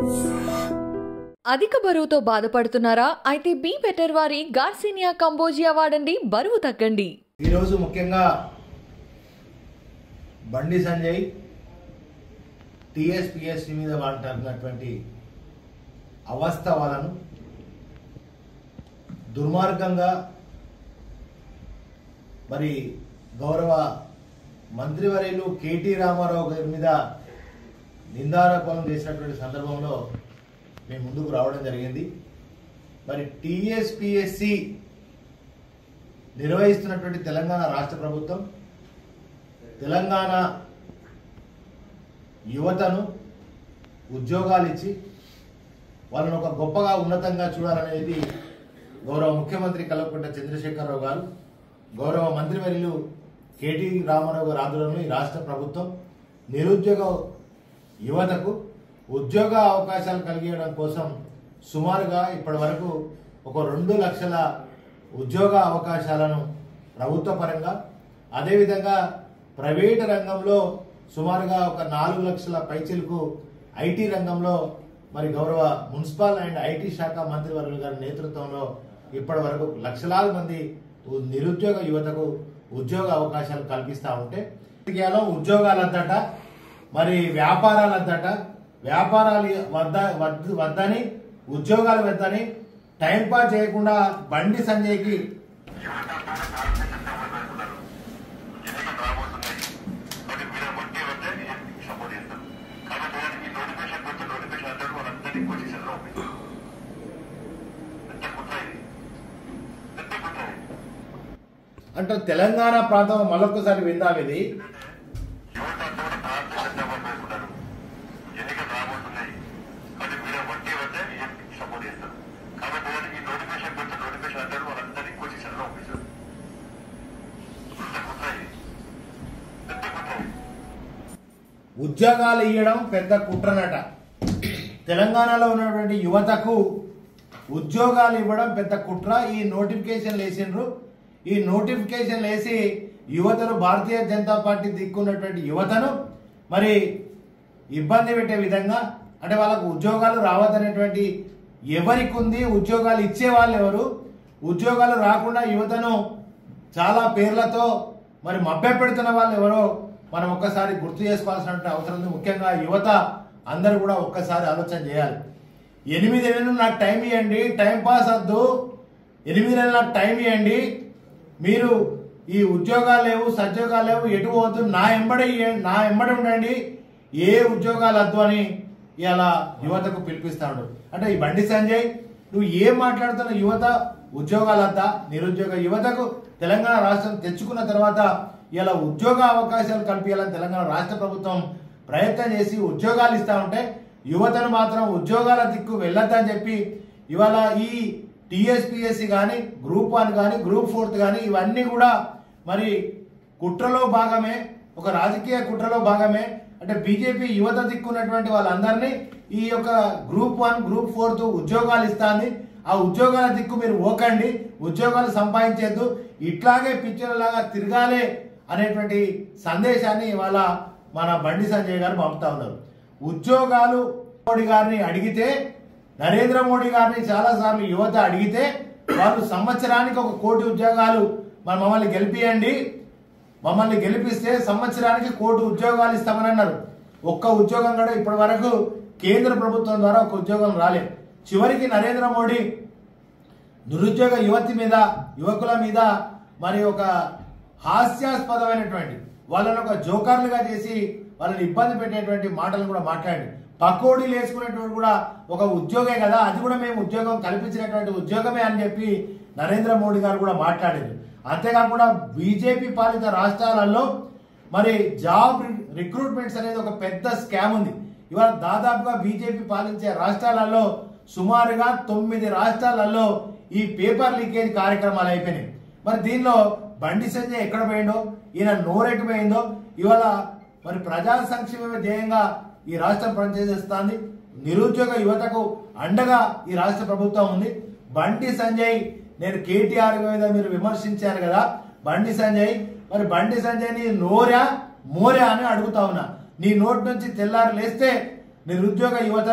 అధిక బరువుతో బాధపడుతున్నారా అయితే బీ బెటర్ వారి గార్సినియా కంబోజియా వాడండి బరువు తగ్గండి ఈరోజు ముఖ్యంగా బండి సంజయ్ టిఎస్పిఎస్సి మీద మాట్లాడుతున్నటువంటి అవస్థవాలను దుర్మార్గంగా మరి గౌరవ మంత్రివర్యులు కేటీ రామారావు గారి మీద నిందారోపణలు చేసినటువంటి సందర్భంలో మేము ముందుకు రావడం జరిగింది మరి టిఎస్పిఎస్సి నిర్వహిస్తున్నటువంటి తెలంగాణ రాష్ట్ర ప్రభుత్వం తెలంగాణ యువతను ఉద్యోగాలు ఇచ్చి వాళ్ళని ఒక గొప్పగా ఉన్నతంగా చూడాలనేది గౌరవ ముఖ్యమంత్రి కల్వకుంట్ల చంద్రశేఖరరావు గారు గౌరవ మంత్రివర్యులు కేటీ రామారావు గారు ఆధ్వర్యంలో ఈ రాష్ట్ర ప్రభుత్వం నిరుద్యోగ యువతకు ఉద్యోగ అవకాశాలు కలిగించడం కోసం సుమారుగా ఇప్పటి వరకు ఒక రెండు లక్షల ఉద్యోగ అవకాశాలను ప్రభుత్వ పరంగా అదేవిధంగా ప్రైవేటు రంగంలో సుమారుగా ఒక నాలుగు లక్షల పైచిలకు ఐటీ రంగంలో మరి గౌరవ మున్సిపల్ అండ్ ఐటీ శాఖ మంత్రివర్యులు గారి నేతృత్వంలో ఇప్పటి వరకు లక్షలాది మంది ఉ- నిరుద్యోగ యువతకు ఉద్యోగ అవకాశాలు కల్పిస్తా ఉంటే ఇండియాలో ఉద్యోగాలంతట మరి వ్యాపారాలంతట వ్యాపారాలు వద్ద వద్ద- వద్దని ఉద్యోగాలు వద్దని టైం పాస్ చేయకుండా బండి సంజయ్కి ఎన్నికలు రాబోతున్నాయి మరి మీరు వడ్డీ వద్ద బీజేపీకి సపోర్ట్ చేస్తారు కాబట్టి దానికి నోటిఫికేషన్ వచ్చి నోటిఫికేషన్ అంటారు వాళ్ళందరినీ పొజిషన్లో ఉంది పెద్ద కుట్ర ఇది పెద్ద కుట్ర ఇది అంటే తెలంగాణ ప్రాంతం మళ్ళొక్కసారి విందాం ఇది యువత అంతా కూడా భారతీయ జనతా పార్టీ వేసుకుంటారు ఎన్నికలు రాబోతున్నాయి కాబట్టి మీరు వడ్డీ వద్ద బీజేపీకి సపోర్ట్ చేస్తారు కాబట్టి దానికి నోటిఫికేషన్ వచ్చి నోటిఫికేషన్ అంటారు వాళ్ళందరినీ పొజిషన్లో ఉంది సార్ పెద్ద కుట్ర ఇది పెద్ద కుట్ర ఇది ఉద్యోగాలు ఇవ్వడం పెద్ద కుట్రనట తెలంగాణలో ఉన్నటువంటి యువతకు ఉద్యోగాలు ఇవ్వడం పెద్ద కుట్ర ఈ నోటిఫికేషన్ వేసిండ్రు ఈ నోటిఫికేషన్ వేసి యువతను భారతీయ జనతా పార్టీ దిక్కున్నటువంటి యువతను మరి ఇబ్బంది పెట్టే విధంగా అంటే వాళ్ళకు ఉద్యోగాలు రావద్దనేటువంటి ఎవరికి ఉంది ఉద్యోగాలు ఇచ్చే వాళ్ళు ఎవరు ఉద్యోగాలు రాకుండా యువతను చాలా పేర్లతో మరి మభ్య పెడుతున్న వాళ్ళు ఎవరో మనం ఒక్కసారి గుర్తు చేసుకోవాల్సిన అవసరం ఉంది ముఖ్యంగా యువత అందరూ కూడా ఒక్కసారి ఆలోచన చేయాలి ఎనిమిది నెలలు నాకు టైం ఇవ్వండి టైం పాస్ వద్దు ఎనిమిది నెలలు నాకు టైం ఇవ్వండి మీరు ఈ ఉద్యోగాలు లేవు సద్యోగాలు లేవు ఎటు పోవద్దు నా ఎంబడి ఇయ్య- నా ఎంబడి ఉండండి ఏ ఉద్యోగాలు వద్దు అని ఇలా యువతకు పిలిపిస్తాడు అంటే ఈ బండి సంజయ్ నువ్వు ఏం మాట్లాడుతున్న యువత ఉద్యోగాలు వద్దా నిరుద్యోగ యువతకు తెలంగాణ రాష్ట్రం తెచ్చుకున్న తర్వాత ఇలా ఉద్యోగ అవకాశాలు కల్పించాలని తెలంగాణ రాష్ట్ర ప్రభుత్వం ప్రయత్నం చేసి ఉద్యోగాలు ఇస్తా ఉంటే యువతను మాత్రం ఉద్యోగాల దిక్కు వెళ్ళొద్దని చెప్పి ఇవాళ ఈ టిఎస్పిఎస్సి కానీ గ్రూప్ వన్ కానీ గ్రూప్ ఫోర్త్ కానీ ఇవన్నీ కూడా మరి కుట్రలో భాగమే ఒక రాజకీయ కుట్రలో భాగమే అంటే బీజేపీ యువత దిక్కున్నటువంటి వాళ్ళందరినీ ఈ యొక్క గ్రూప్ వన్ గ్రూప్ ఫోర్త్ ఉద్యోగాలు ఇస్తాంది ఆ ఉద్యోగాల దిక్కు మీరు ఓకండి ఉద్యోగాలు సంపాదించేద్దు ఇట్లాగే పిక్చర్లాగా తిరగాలి అనేటువంటి సందేశాన్ని ఇవాళ మన బండి సంజయ్ గారు పంపుతా ఉన్నారు ఉద్యోగాలు మోడీ గారిని అడిగితే నరేంద్ర మోడీ గారిని చాలా సార్లు యువత అడిగితే వాళ్ళు సంవత్సరానికి ఒక కోటి ఉద్యోగాలు మన మమ్మల్ని గెలిపియండి మమ్మల్ని గెలిపిస్తే సంవత్సరానికి కోటి ఉద్యోగాలు ఇస్తామని అన్నారు ఒక్క ఉద్యోగం కూడా ఇప్పటి వరకు కేంద్ర ప్రభుత్వం ద్వారా ఒక ఉద్యోగం రాలేదు చివరికి నరేంద్ర మోడీ నిరుద్యోగ యువతి మీద యువకుల మీద మరి ఒక హాస్యాస్పదమైనటువంటి వాళ్ళని ఒక జోకర్లుగా చేసి వాళ్ళని ఇబ్బంది పెట్టేటువంటి మాటలు కూడా మాట్లాడి పకోడీలు వేసుకునేటువంటి కూడా ఒక ఉద్యోగే కదా అది కూడా మేము ఉద్యోగం కల్పించినటువంటి ఉద్యోగమే అని చెప్పి నరేంద్ర మోడీ గారు కూడా మాట్లాడారు అంతేకాకుండా బీజేపీ పాలిత రాష్ట్రాలలో మరి జాబ్ రి- రిక్రూట్మెంట్స్ అనేది ఒక పెద్ద స్కామ్ ఉంది ఇవాళ దాదాపుగా బీజేపీ పాలించే రాష్ట్రాలలో సుమారుగా తొమ్మిది రాష్ట్రాలలో ఈ పేపర్ లీకేజ్ కార్యక్రమాలు అయిపోయినాయి మరి దీనిలో బండి సంజయ్ ఎక్కడ పోయిండో ఈయన నోరెటు పోయిందో ఇవాళ మరి ప్రజా సంక్షేమమే ధ్యేయంగా ఈ రాష్ట్రం పనిచేస్తుంది నిరుద్యోగ యువతకు అండగా ఈ రాష్ట్ర ప్రభుత్వం ఉంది బండి సంజయ్ నేను కేటీఆర్ మీద మీరు విమర్శించారు కదా బండి సంజయ్ మరి బండి సంజయ్ ని నోరా మోరా అని అడుగుతా ఉన్నా నీ నోటి నుంచి తెల్లారు లేస్తే నిరుద్యోగ యువతను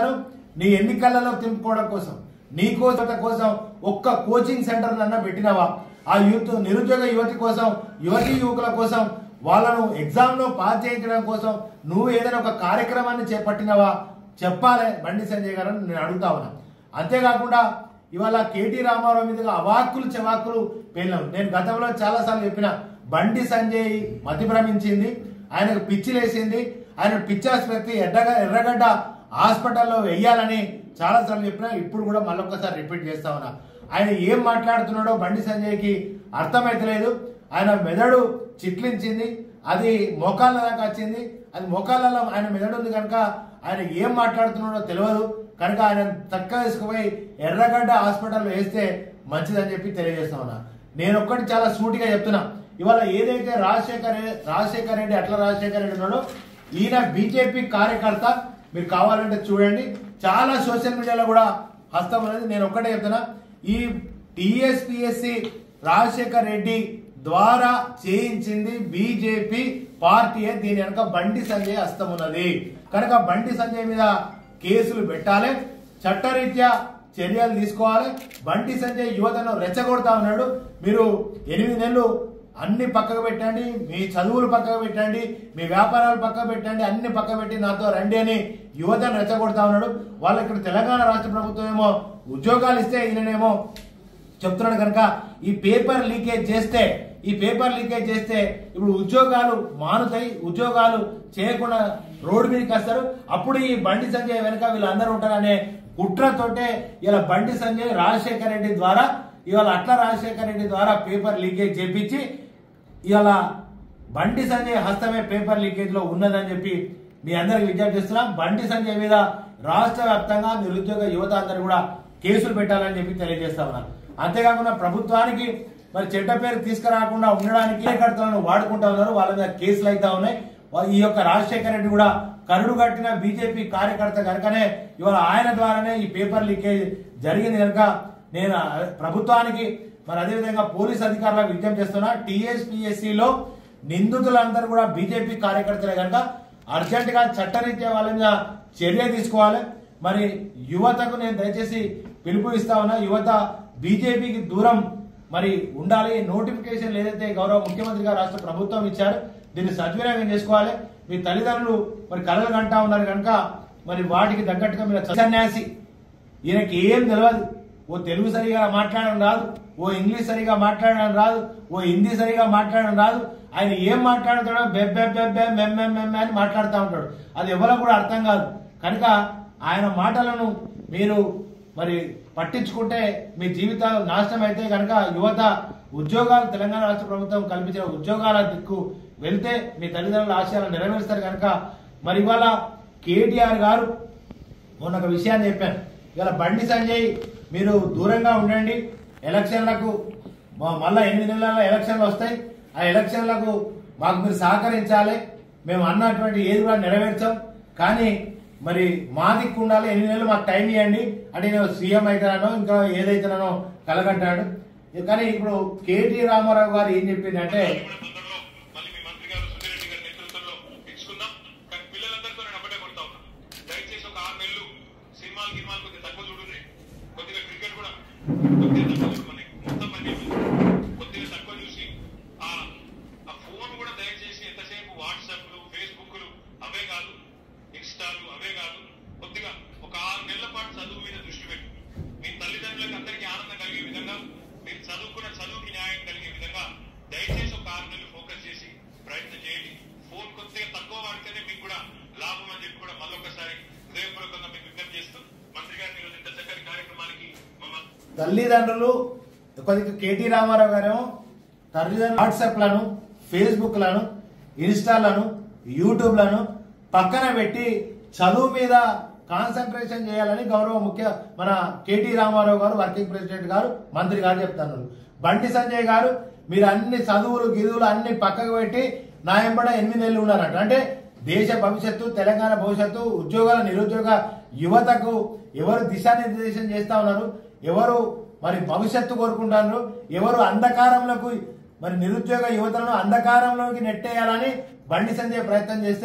నీ ఎన్నికలలో తింపుకోవడం కోసం నీ కోసం కోసం ఒక్క కోచింగ్ సెంటర్ అన్న పెట్టినవా ఆ యూత్ నిరుద్యోగ యువతి కోసం యువతి యువకుల కోసం వాళ్ళను ఎగ్జామ్ లో పాస్ చేయించడం కోసం నువ్వు ఏదైనా ఒక కార్యక్రమాన్ని చేపట్టినవా చెప్పాలి బండి సంజయ్ గారు అని నేను అడుగుతా ఉన్నా అంతేకాకుండా ఇవాళ కేటీ రామారావు మీదుగా అవాక్కులు చెవాక్కులు పేలినాం నేను గతంలో చాలా సార్లు చెప్పిన బండి సంజయ్ మతి భ్రమించింది ఆయనకు పిచ్చి లేసింది ఆయన పిచ్చి ఆసుపత్రి ఎర్రగ ఎర్రగడ్డ హాస్పిటల్లో వెయ్యాలని చాలా సార్లు చెప్పినా ఇప్పుడు కూడా మళ్ళొక్కసారి రిపీట్ చేస్తా ఉన్నా ఆయన ఏం మాట్లాడుతున్నాడో బండి సంజయ్కి అర్థమైతలేదు ఆయన మెదడు చిట్లించింది అది మోకాళ్ళ దాకా వచ్చింది అది మోకాళ్ళలో ఆయన మెదడు ఉంది కనుక ఆయన ఏం మాట్లాడుతున్నాడో తెలియదు కనుక ఆయన చక్కగా తీసుకుపోయి ఎర్రగడ్డ హాస్పిటల్లో వేస్తే మంచిదని చెప్పి తెలియజేస్తా ఉన్నా నేను ఒక్కటి చాలా సూటిగా చెప్తున్నా ఇవాళ ఏదైతే రాజశేఖర్ రెడ్డి రాజశేఖర్ రెడ్డి అట్లా రాజశేఖర్ రెడ్డి ఉన్నాడో ఈయన బీజేపీ కార్యకర్త మీరు కావాలంటే చూడండి చాలా సోషల్ మీడియాలో కూడా హస్తం అనేది నేను ఒక్కటే చెప్తున్నా ఈ టిఎస్పిఎస్సి రాజశేఖర్ రెడ్డి ద్వారా చేయించింది బీజేపీ పార్టీయే దీని వెనక బండి సంజయ్ హస్తం ఉన్నది కనుక బండి సంజయ్ మీద కేసులు పెట్టాలి చట్టరీత్యా చర్యలు తీసుకోవాలి బండి సంజయ్ యువతను రెచ్చగొడతా ఉన్నాడు మీరు ఎనిమిది నెలలు అన్ని పక్కకు పెట్టండి మీ చదువులు పక్కకు పెట్టండి మీ వ్యాపారాలు పక్కకు పెట్టండి అన్ని పక్కకు పెట్టి నాతో రండి అని యువతను రెచ్చగొడతా ఉన్నాడు వాళ్ళు ఇక్కడ తెలంగాణ రాష్ట్ర ప్రభుత్వం ఏమో ఉద్యోగాలు ఇస్తే ఈయననేమో చెప్తున్నాడు కనుక ఈ పేపర్ లీకేజ్ చేస్తే ఈ పేపర్ లీకేజ్ చేస్తే ఇప్పుడు ఉద్యోగాలు మానుతాయి ఉద్యోగాలు చేయకుండా రోడ్డు మీదకి వస్తారు అప్పుడు ఈ బండి సంజయ్ వెనక వీళ్ళందరూ ఉంటారనే కుట్రతోటే ఇలా బండి సంజయ్ రాజశేఖర రెడ్డి ద్వారా ఇవాళ అట్ల రాజశేఖర రెడ్డి ద్వారా పేపర్ లీకేజ్ చేపించి ఇవాళ బండి సంజయ్ హస్తమే పేపర్ లీకేజ్ లో ఉన్నదని చెప్పి మీ అందరికి విజ్ఞప్తి చేస్తున్నాం బండి సంజయ్ మీద రాష్ట్ర వ్యాప్తంగా నిరుద్యోగ యువత అందరూ కూడా కేసులు పెట్టాలని చెప్పి తెలియజేస్తా ఉన్నాను అంతేకాకుండా ప్రభుత్వానికి మరి చెడ్డ పేరు తీసుకురాకుండా ఉండడానికి కార్యకర్తలను వాడుకుంటా ఉన్నారు వాళ్ళ మీద కేసులు అయితే ఉన్నాయి వా- ఈ యొక్క రాజశేఖర రెడ్డి కూడా కరుడు కట్టిన బీజేపీ కార్యకర్త కనుకనే ఇవాళ ఆయన ద్వారానే ఈ పేపర్ లీకేజ్ జరిగింది కనుక నేను ఆ ప్రభుత్వానికి మరి అదేవిధంగా పోలీస్ అధికారులకు విజ్ఞప్తి చేస్తున్నా టీఎస్పీఎస్సీ లో నిందితులందరూ కూడా బీజేపీ కార్యకర్తలే కనుక అర్జెంట్ గా చట్టరీత్యా వాళ్ళ మీద చర్య తీసుకోవాలి మరి యువతకు నేను దయచేసి పిలుపు ఇస్తా ఉన్నా యువత బీజేపీకి దూరం మరి ఉండాలి నోటిఫికేషన్ ఏదైతే గౌరవ ముఖ్యమంత్రి గారు రాష్ట్ర ప్రభుత్వం ఇచ్చారు దీన్ని సద్వినియోగం చేసుకోవాలి మీ తల్లిదండ్రులు మరి కలలు కంటా ఉన్నారు కనుక మరి వాటికి తగ్గట్టుగా మీరు సన్యాసి ఈయనకి ఏం తెలియదు ఓ తెలుగు సరిగా మాట్లాడడం రాదు ఓ ఇంగ్లీష్ సరిగా మాట్లాడడం రాదు ఓ హిందీ సరిగా మాట్లాడడం రాదు ఆయన ఏం మాట్లాడుతాడో బెబ్బె బెబ్బె మెమ్మె మెమ్మె అని మాట్లాడుతూ ఉంటాడు అది ఎవరో కూడా అర్థం కాదు కనుక ఆయన మాటలను మీరు మరి పట్టించుకుంటే మీ జీవితాలు నాశనం అయితే కనుక యువత ఉద్యోగాలు తెలంగాణ రాష్ట్ర ప్రభుత్వం కల్పించిన ఉద్యోగాల దిక్కు వెళ్తే మీ తల్లిదండ్రుల ఆశయాలను నెరవేరుస్తారు కనుక మరి ఇవాళ కేటీఆర్ గారు మొన్న ఒక విషయాన్ని చెప్పాను ఇవాళ బండి సంజయ్ మీరు దూరంగా ఉండండి ఎలక్షన్లకు మ- మళ్ళా ఎనిమిది నెలల ఎలక్షన్లు వస్తాయి ఆ ఎలక్షన్లకు మాకు మీరు సహకరించాలి మేము అన్నటువంటి ఏది కూడా నెరవేర్చాం కానీ మరి మా దిక్కు ఉండాలి ఎనిమిది నెలలు మాకు టైం ఇవ్వండి అంటే నేను సీఎం అవుతానో ఇంకా ఏదైతున్నానో కలగంటాడు కానీ ఇప్పుడు కేటీ రామారావు గారు ఏం చెప్పిందంటే కూడా తొందరలో మళ్ళీ మీ మంత్రి గారు సుధీర్ రెడ్డి గారి నేతృత్వంలో ఇచ్చుకుందాం కానీ పిల్లలందరితో నేను ఒకటే కొడతా ఉన్నా దయచేసి ఒక ఆరు నెలలు సినిమాలు గినిమాలు కొద్దిగా తక్కువ చూడండి కొద్దిగా క్రికెట్ కూడా కొద్దిగా తక్కువ చూడమని మొత్తం పని కొద్దిగా తక్కువ చూసి ఆ ఆ ఫోన్ కూడా దయచేసి ఎంతసేపు వాట్సాప్లు ఫేస్బుక్లు అవే కాదు ఇన్స్టాలు అవే కాదు కొద్దిగా ఒక ఆరు నెలల పాటు చదువు మీద దృష్టి పెట్టు మీ తల్లిదండ్రులకు అందరికీ ఆనందం కలిగే విధంగా మీరు చదువుకున్న చదువుకి న్యాయం కలిగే విధంగా దయచేసి ఒక ఆరు నెలలు ఫోకస్ చేసి ప్రయత్నం చేయండి ఫోన్ కొద్దిగా తక్కువ వాడితేనే మీకు కూడా లాభం అని చెప్పి కూడా మళ్ళొకసారి హృదయపూర్వకంగా మీకు విజ్ఞప్తి చేస్తూ మంత్రి గారిని ఈరోజు ఇంత చక్కని కార్యక్రమానికి మమ్మల్ని తల్లిదండ్రులు కొద్దిగా కేటీ రామారావు గారేమో తల్లిదండ్రులు వాట్సాప్లను ఫేస్బుక్లను ఇన్స్టాలను యూట్యూబ్లను పక్కన పెట్టి చదువు మీద కాన్సన్ట్రేషన్ చేయాలని గౌరవ ముఖ్య మన కేటీ రామారావు గారు వర్కింగ్ ప్రెసిడెంట్ గారు మంత్రి గారు చెప్తాను బండి సంజయ్ గారు మీరు అన్ని చదువులు గిదువులు అన్ని పక్కకు పెట్టి నా ఎంబడ ఎనిమిది నెలలు ఉన్నారట అంటే దేశ భవిష్యత్తు తెలంగాణ భవిష్యత్తు ఉద్యోగాల నిరుద్యోగ యువతకు ఎవరు దిశానిర్దేశం చేస్తా ఉన్నారు ఎవరు మరి భవిష్యత్తు కోరుకుంటున్నారు ఎవరు అంధకారంలోకి మరి నిరుద్యోగ యువతలను అంధకారంలోకి నెట్టేయాలని బండి సంజయ్ ప్రయత్నం చేస్తే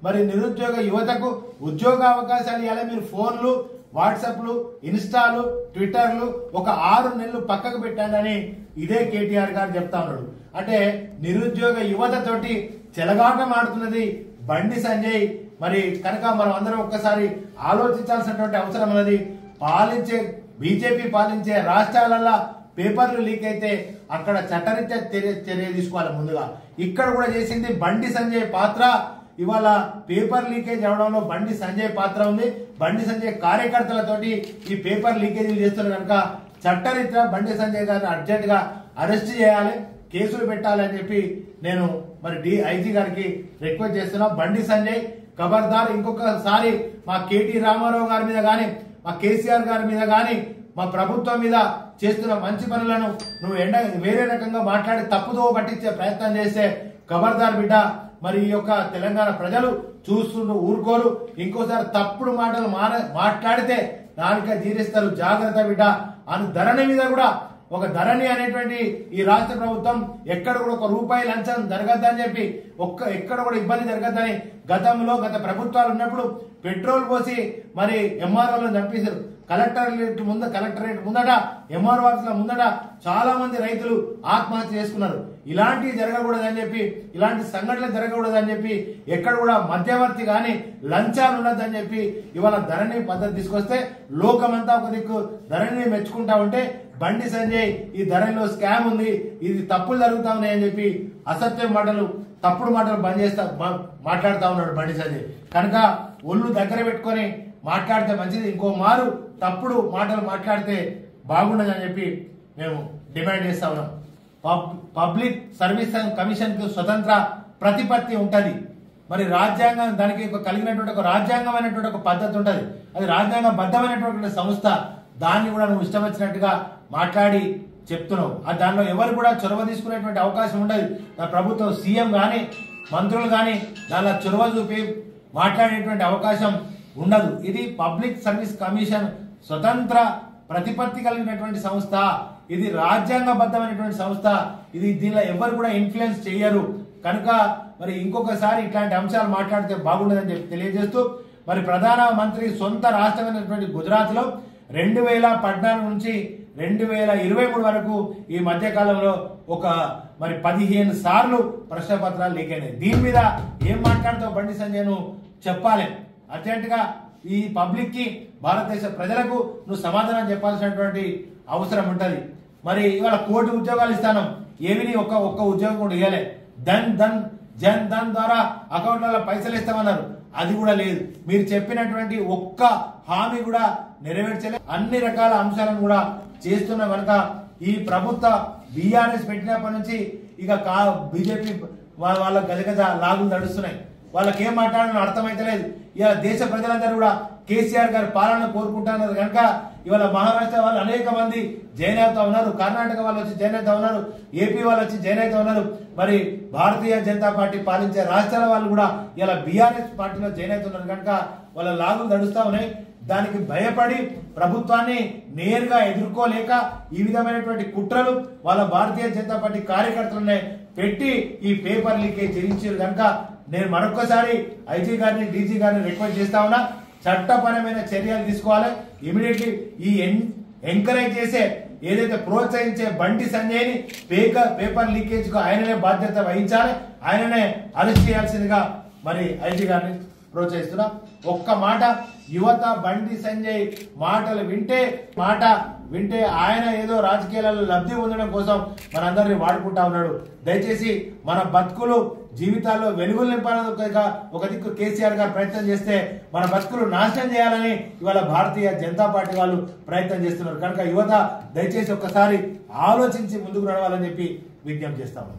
మరి నిరుద్యోగ యువతకు ఉద్యోగ అవకాశాలు ఇవ్వాలి మీరు ఫోన్లు వాట్సాప్లు ఇన్స్టాలు ట్విట్టర్లు ఒక ఆరు నెలలు పక్కకు పెట్టండి ఇదే కేటీఆర్ గారు చెప్తా ఉన్నాడు అంటే నిరుద్యోగ యువత తోటి చెలగాటం ఆడుతున్నది బండి సంజయ్ మరి కనుక మనం అందరం ఒక్కసారి ఆలోచించాల్సినటువంటి అవసరం ఉన్నది పాలించే బీజేపీ పాలించే రాష్ట్రాలల్లో పేపర్లు లీక్ అయితే అక్కడ చట్టరీత్యా చర్య చర్య తీసుకోవాలి ముందుగా ఇక్కడ కూడా చేసింది బండి సంజయ్ పాత్ర ఇవాళ పేపర్ లీకేజ్ అవడంలో బండి సంజయ్ పాత్ర ఉంది బండి సంజయ్ కార్యకర్తలతోటి ఈ పేపర్ లీకేజీలు చేస్తున్నారు కనుక చట్టరీత్యా బండి సంజయ్ గారిని అర్జెంట్ గా అరెస్ట్ చేయాలి కేసులు పెట్టాలి అని చెప్పి నేను మరి డి ఐజీ గారికి రిక్వెస్ట్ చేస్తున్నా బండి సంజయ్ ఖబర్దార్ ఇంకొకసారి మా కేటీ రామారావు గారి మీద గాని మా కేసీఆర్ గారి మీద గాని మా ప్రభుత్వం మీద చేస్తున్న మంచి పనులను నువ్వు ఎండ వేరే రకంగా మాట్లాడి తప్పుదో పట్టించే ప్రయత్నం చేస్తే ఖబర్దార్ బిడ్డ మరి ఈ యొక్క తెలంగాణ ప్రజలు చూస్తుంటూ ఊరుకోరు ఇంకోసారి తప్పుడు మాటలు మాన మాట్లాడితే నాలుక జీరిస్తారు జాగ్రత్త బిడ్డ అని ధరణి మీద కూడా ఒక ధరణి అనేటువంటి ఈ రాష్ట్ర ప్రభుత్వం ఎక్కడ కూడా ఒక రూపాయి లంచం జరగద్దని చెప్పి ఒక్క ఎక్కడ కూడా ఇబ్బంది జరగద్దని గతంలో గత ప్రభుత్వాలు ఉన్నప్పుడు పెట్రోల్ పోసి మరి ఎంఆర్ఓలను చంపేశారు కలెక్టరేట్ ముంద కలెక్టరేట్ ముందట ఎంఆర్ఓ ఆఫీసుల ముందట చాలా మంది రైతులు ఆత్మహత్య చేసుకున్నారు ఇలాంటివి జరగకూడదని చెప్పి ఇలాంటి సంఘటనలు జరగకూడదని చెప్పి ఎక్కడ కూడా మధ్యవర్తి కానీ లంచాలు ఉండదని చెప్పి ఇవాళ ధరణి పద్ధతి తీసుకొస్తే లోకమంతా ఒక దిక్కు ధరణిని మెచ్చుకుంటా ఉంటే బండి సంజయ్ ఈ ధరణిలో స్కామ్ ఉంది ఇది తప్పులు జరుగుతా ఉన్నాయని చెప్పి అసత్యం మాటలు తప్పుడు మాటలు బంద్ చేస్తా మా- మాట్లాడుతా ఉన్నాడు బండి సంజయ్ కనుక ఒళ్ళు దగ్గర పెట్టుకొని మాట్లాడితే మంచిది ఇంకో మారు తప్పుడు మాటలు మాట్లాడితే బాగుండదని చెప్పి మేము డిమాండ్ చేస్తా ఉన్నాం పబ్- పబ్లిక్ సర్వీస్ కమిషన్ కు స్వతంత్ర ప్రతిపత్తి ఉంటది మరి రాజ్యాంగం దానికి ఒక కలిగినటువంటి ఒక రాజ్యాంగమైనటువంటి ఒక పద్ధతి ఉంటది అది రాజ్యాంగ బద్ధమైనటువంటి సంస్థ దాన్ని కూడా నువ్వు ఇష్టం వచ్చినట్టుగా మాట్లాడి చెప్తున్నావు ఆ దానిలో ఎవరు కూడా చొరవ తీసుకునేటువంటి అవకాశం ఉండదు నా ప్రభుత్వం సీఎం కానీ మంత్రులు కానీ దానిలో చొరవ చూపి మాట్లాడేటువంటి అవకాశం ఉండదు ఇది పబ్లిక్ సర్వీస్ కమిషన్ స్వతంత్ర ప్రతిపత్తి కలిగినటువంటి సంస్థ ఇది రాజ్యాంగబద్ధమైనటువంటి సంస్థ ఇది దీనిలో ఎవరు కూడా ఇన్ఫ్లుయెన్స్ చేయరు కనుక మరి ఇంకొకసారి ఇట్లాంటి అంశాలు మాట్లాడితే బాగుండదని చెప్పి తెలియజేస్తూ మరి ప్రధాన మంత్రి సొంత రాష్ట్రమైనటువంటి గుజరాత్ లో రెండు వేల పద్నాలుగు నుంచి రెండు వేల ఇరవై మూడు వరకు ఈ మధ్య కాలంలో ఒక మరి పదిహేను సార్లు ప్రశ్న పత్రాలు లీక్ అయినాయి దీని మీద ఏం మాట్లాడుతావు బండి సంజయ్ నువ్వు చెప్పాలి అర్జెంట్ గా ఈ పబ్లిక్ కి భారతదేశ ప్రజలకు నువ్వు సమాధానం చెప్పాల్సినటువంటి అవసరం ఉంటది మరి ఇవాళ కోటి ఉద్యోగాలు ఇస్తాను ఏమిని ఒక్క ఒక్క ఉద్యోగం కూడా ఇవ్వలే ధన్ ధన్ జన్ ధన్ ద్వారా అకౌంట్లలో పైసలు ఇస్తామన్నారు అది కూడా లేదు మీరు చెప్పినటువంటి ఒక్క హామీ కూడా నెరవేర్చలే అన్ని రకాల అంశాలను కూడా చేస్తున్న కనుక ఈ ప్రభుత్వ బీఆర్ఎస్ పెట్టినప్పటి నుంచి ఇక కా బీజేపీ వాళ్ళ గజగజ లాగులు నడుస్తున్నాయి వాళ్ళకి ఏం మాట్లాడాలని అర్థమైతలేదు ఇవాళ దేశ ప్రజలందరూ కూడా కేసీఆర్ గారి పాలన కోరుకుంటున్నారు కనుక ఇవాళ మహారాష్ట్ర వాళ్ళు అనేక మంది జాయిన్ అవుతా ఉన్నారు కర్ణాటక వాళ్ళు వచ్చి జాయిన్ అవుతా ఉన్నారు ఏపీ వాళ్ళు వచ్చి జాయిన్ అవుతా ఉన్నారు మరి భారతీయ జనతా పార్టీ పాలించే రాష్ట్రాల వాళ్ళు కూడా ఇలా బీఆర్ఎస్ పార్టీలో జాయిన్ అవుతున్నారు కనుక వాళ్ళ లాగులు నడుస్తా ఉన్నాయి దానికి భయపడి ప్రభుత్వాన్ని నేరుగా ఎదుర్కోలేక ఈ విధమైనటువంటి కుట్రలు వాళ్ళ భారతీయ జనతా పార్టీ కార్యకర్తలనే పెట్టి ఈ పేపర్ లీకేజ్ చేయించారు కనుక నేను మరొకసారి ఐజీ గారిని డీజీ గారిని రిక్వెస్ట్ చేస్తా ఉన్నా చట్టపరమైన చర్యలు తీసుకోవాలి ఇమీడియట్లీ ఈ ఎన్- ఎంకరేజ్ చేసే ఏదైతే ప్రోత్సహించే బండి సంజయ్ని పేపర్ పేపర్ లీకేజ్ కు ఆయననే బాధ్యత వహించాలి ఆయననే అరెస్ట్ చేయాల్సిందిగా మరి ఐజీ గారిని ప్రోత్సహిస్తున్నా ఒక్క మాట యువత బండి సంజయ్ మాటలు వింటే మాట వింటే ఆయన ఏదో రాజకీయాలలో లబ్ధి పొందడం కోసం మనందరినీ వాడుకుంటా ఉన్నాడు దయచేసి మన బతుకులు జీవితాల్లో వెలుగులు నింపాలని ఒక- ఒక దిక్కు కేసీఆర్ గారు ప్రయత్నం చేస్తే మన బతుకులు నాశనం చేయాలని ఇవాళ భారతీయ జనతా పార్టీ వాళ్ళు ప్రయత్నం చేస్తున్నారు కనుక యువత దయచేసి ఒక్కసారి ఆలోచించి ముందుకు నడవాలని చెప్పి విజ్ఞప్తి చేస్తాము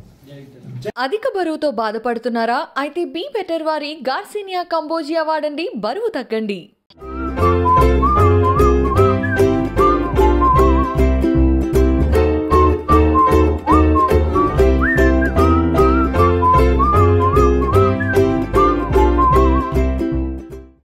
అధిక బరువుతో బాధపడుతున్నారా అయితే బీ బెటర్ వారి గార్సినియా కంబోజియా వాడండి బరువు తగ్గండి